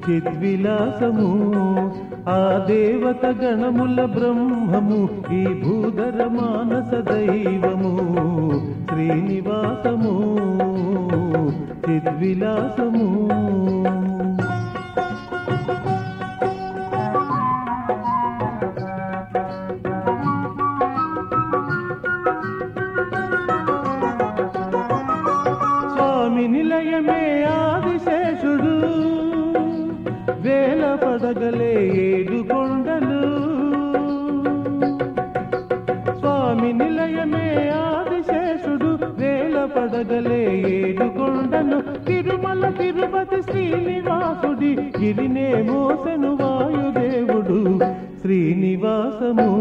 చిద్విలాసము ఆ దేవత గణముల బ్రహ్మము ఈ భూధర మానస దైవము శ్రీనివాసము చిద్విలాసము స్వామి నిలయమే ఆదిశేషుడు వేల పడగలే ఏడు కొండలు స్వామి నిలయమే ఆదిశేషుడు వేల పడగలే ఏడు కొండలు తిరుమల తిరుపతి శ్రీనివాసుడి గిరినే మోసెను వాయుదేవుడు శ్రీనివాసము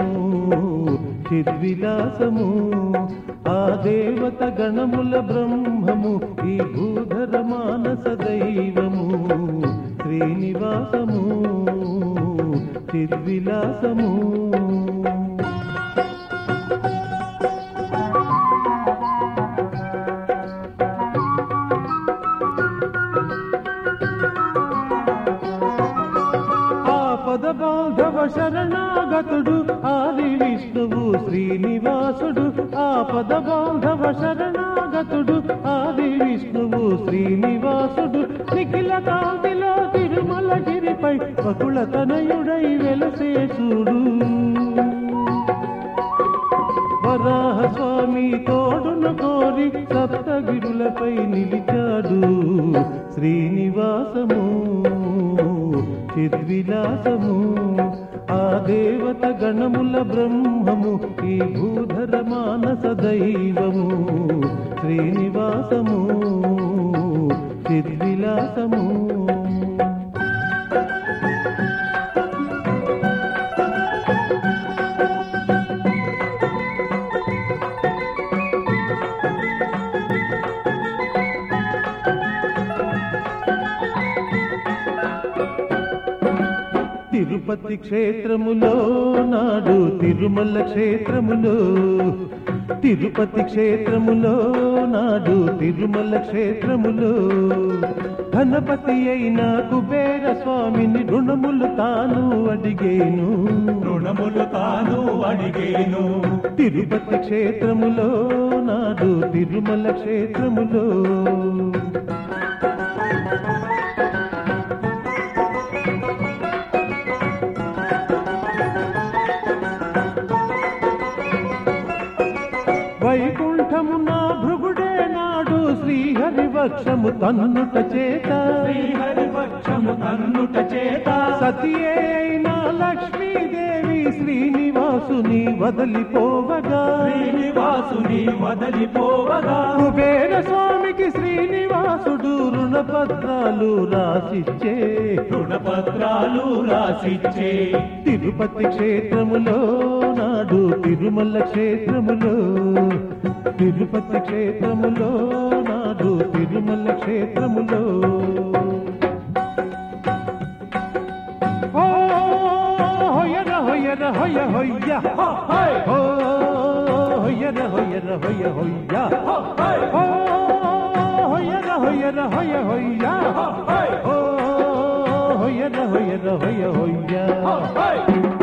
చిద్విలాసము ఆ దేవత గణముల బ్రహ్మము ఈ భూధర మానస దైవము శ్రీనివాసము చిద్విలాసము ఆపద బాధవ శరణాగతుడు ఆది విష్ణువు శ్రీనివాసుడు ఆపద బాధవ శరణాగతుడు ఆది విష్ణువు శ్రీనివాసుడు నిఖిల కాంతిలో తిరుమలగిరిపై బకుల తనయుడై వెలసే చూడు వరాహ స్వామి తోడును కోరి సప్తగిరులపై నిలిచాడు శ్రీనివాసము చిద్విలాసము ఆ దేవత గణముల బ్రహ్మము ఈ భూధర మానస దైవము శ్రీనివాసము చిద్విలాసము తిరుపతి క్షేత్రములో నాడు తిరుమల క్షేత్రములో తిరుపతి క్షేత్రములో నాడు తిరుమల క్షేత్రములో ధనపతి అయిన కుబేర స్వామిని రుణములు తాను అడిగేను రుణములు తాను అడిగేను తిరుపతి క్షేత్రములో నాడు తిరుమల క్షేత్రములో వైకుంఠము నా భృగుడే నాడు శ్రీహరి వక్షము తన్నుట చేత శ్రీహరి పక్షము తన్నుట చేత సతి అయిన లక్ష్మీదేవి శ్రీనివాసుని వదిలిపోవగా శ్రీనివాసుని వదలిపోవగా కుబేర స్వామికి శ్రీనివాసుడు రుణపత్రాలు రాసిచ్చే రుణపత్రాలు రాసిచ్చే తిరుపతి క్షేత్రములో నాడు తిరుమల క్షేత్రములో తిరుపతి క్షేత్రములో నాడు తిరుమల క్షేత్రములో ఓ హొయ్యర హొయ్యర హొయ్య హొయ్య హో, హై! ఓ హొయ్యర హొయ్యర హొయ్య హొయ్య హో, హై! ఓ హొయ్యర హొయ్యర హొయ్య హొయ్య హో, హై! ఓ హొయ్యర హొయ్యర హొయ్య హో, హొయ్య హై!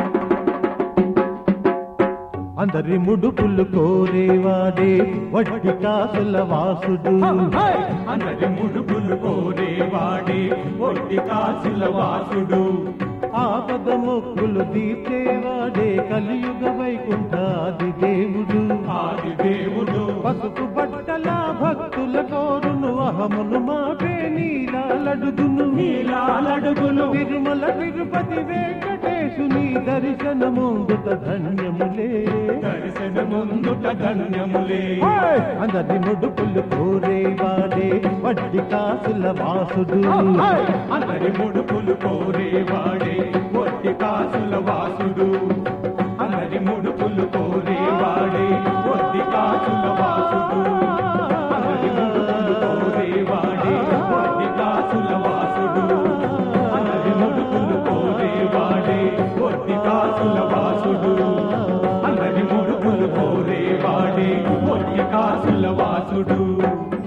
అందరి ముడుపులు కోరేవాడే వడ్డి కాసుల వాసుడు హై! అందరి ముడుపులు కోరేవాడే ఒట్టి కాసుల వాసుడు ఆపద మొక్కులు తీర్చేవాడే కలియుగ వైకుంఠాది దేవుడు ఆది దేవుడు పసుపు బట్టల భక్తుల కోరును అహమును మాపే నీలాలడుగును నీలాలడుగులు తిరుమల తిరుపతి వెంకటేశుని దర్శనముందుత ధన్యములే దర్శన ముందుట ధన్యములే ఓయ్! అందరి ముడుపులు కోరేవాడే వడ్డి కాసుల వాసుడు హై! అందరి ముడుపులు కోరేవాడే ఒట్టి కాసుల వాసుడు అందరి ముడుపులు కోరేవాడే ఒట్టి కాసుల వాసుడు అందరి ముడుపులు కోరేవాడే ఒట్టి కాసుల వాసుడు అందరి ముడుపులు కోరేవాడే ఒట్టి కాసుల వాసుడు అందరి ముడుపులు కోరేవాడే ఒట్టి కాసుల వాసుడు